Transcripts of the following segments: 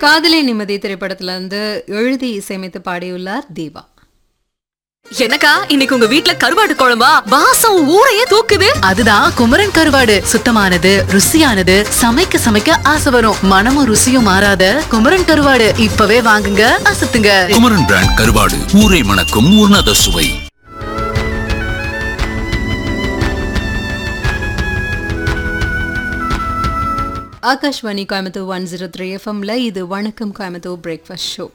காதலே நிம்மதி திரைப்படத்துல இருந்து எழுதி இசையமைத்து பாடியுள்ளார் தேவா எனக்கா இன்னைக்கு உங்க வீட்ல கருவாடு குழம்பா வாசம் ஊரையே தூக்குது அதுதான் குமரன் கருவாடு சுத்தமானது ருசியானது சமைக்க சமைக்க ஆசை வரும் மனமும் ருசியும் மாறாத குமரன் கருவாடு இப்பவே வாங்குங்க அசத்துங்க குமரன் பிராண்ட் கருவாடு ஊரை மணக்கும் உன்னத சுவை Akashvani Coimbatore one zero three எஃப்எம்ல இது வணக்கம் கோயம்புத்தூர் பிரேக்ஃபாஸ்ட் ஷோ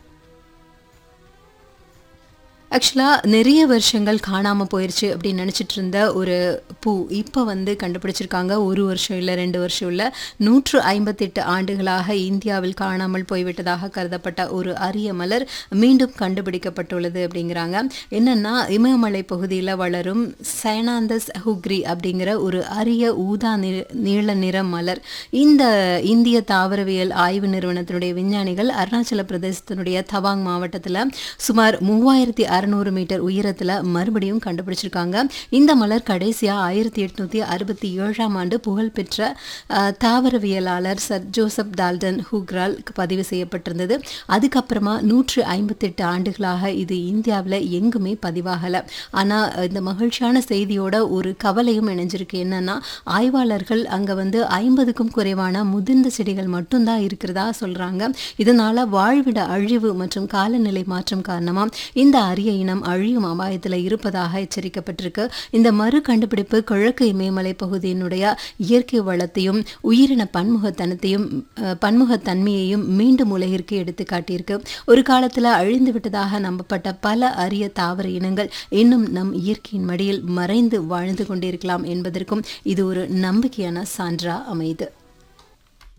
ஆக்சுவலாக நிறைய வருஷங்கள் காணாமல் போயிடுச்சு அப்படின்னு நினச்சிட்டு இருந்த ஒரு பூ இப்போ வந்து கண்டுபிடிச்சிருக்காங்க ஒரு வருஷம் இல்லை ரெண்டு வருஷம் இல்லை நூற்று ஐம்பத்தெட்டு ஆண்டுகளாக இந்தியாவில் காணாமல் போய்விட்டதாக கருதப்பட்ட ஒரு அரிய மலர் மீண்டும் கண்டுபிடிக்கப்பட்டுள்ளது அப்படிங்கிறாங்க என்னன்னா இமயமலை பகுதியில் வளரும் சைனாந்தஸ் ஹுக்ரி அப்படிங்கிற ஒரு அரிய ஊதா நிற நீள நிற மலர் இந்த இந்திய தாவரவியல் ஆய்வு நிறுவனத்தினுடைய விஞ்ஞானிகள் அருணாச்சல பிரதேசத்தினுடைய தவாங் மாவட்டத்தில் சுமார் மூவாயிரத்தி அறநூறு மீட்டர் உயரத்தில் மறுபடியும் கண்டுபிடிச்சிருக்காங்க இந்த மலர் கடைசியாக ஆயிரத்தி எட்நூற்றி அறுபத்தி ஏழாம் ஆண்டு புகழ்பெற்ற அஹ், தாவரவியலாளர் சர் ஜோசப் டால்டன் ஹூக்ரால் பதிவு செய்யப்பட்டிருந்தது அதுக்கப்புறமா நூற்று ஐம்பத்தெட்டு ஆண்டுகளாக இது இந்தியாவில் எங்குமே பதிவாகலை ஆனால் இந்த மகிழ்ச்சியான செய்தியோட ஒரு கவலையும் இணைஞ்சிருக்கு என்னன்னா ஆய்வாளர்கள் அங்கே வந்து ஐம்பதுக்கும் குறைவான முதிர்ந்த செடிகள் மட்டும்தான் இருக்கிறதா சொல்கிறாங்க இதனால வாழ்விட அழிவு மற்றும் காலநிலை மாற்றம் காரணமாக இந்த அரிய இனம் அழியும் அபாயத்தில் இருப்பதாக எச்சரிக்கப்பட்டிருக்கு இந்த மறு கண்டுபிடிப்பு கிழக்கு இமயமலை பகுதியினுடைய இயற்கை வளத்தையும் உயிரின பன்முகத்தனத்தையும் அஹ், பன்முகத்தன்மையையும் மீண்டும் உலகிற்கு எடுத்து காட்டியிருக்கு ஒரு காலத்தில் அழிந்து விட்டதாக நம்பப்பட்ட பல அரிய தாவர இனங்கள் இன்னும் நம் இயற்கையின் மடியில் மறைந்து வாழ்ந்து கொண்டிருக்கலாம் என்பதற்கும் இது ஒரு நம்பிக்கையான சான்றா அமையுது